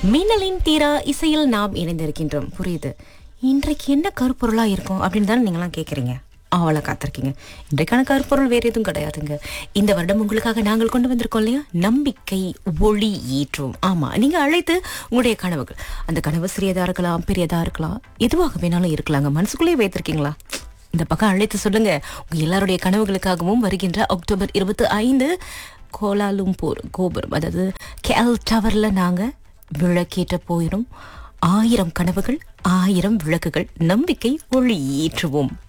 மின்னலின் தீரா இசையில் நாம் இணைந்திருக்கின்றோம் புரியுது இன்றைக்கு என்ன கருப்பொருளா இருக்கும் அப்படின்னு தானே நீங்களாம் கேட்குறீங்க அவளை காத்திருக்கீங்க இன்றைக்கான கருப்பொருள் வேற எதுவும் கிடையாதுங்க இந்த வருடம் உங்களுக்காக நாங்கள் கொண்டு வந்திருக்கோம் இல்லையா நம்பிக்கை ஒளி ஏற்றும் ஆமா நீங்க அழைத்து உங்களுடைய கனவுகள் அந்த கனவு சிறியதா இருக்கலாம் பெரியதா இருக்கலாம் எதுவாக வேணாலும் இருக்கலாங்க மனசுக்குள்ளேயே வைத்திருக்கீங்களா இந்த பக்கம் அழைத்து சொல்லுங்க உங்க எல்லாருடைய கனவுகளுக்காகவும் வருகின்ற அக்டோபர் இருபத்தி ஐந்து கோலாலும்பூர் கோபுரம் அதாவது கேல் டவர்ல நாங்க விளக்கேற்ற போயிரும் ஆயிரம் கனவுகள் ஆயிரம் விளக்குகள் நம்பிக்கை ஒளி ஏற்றுவோம்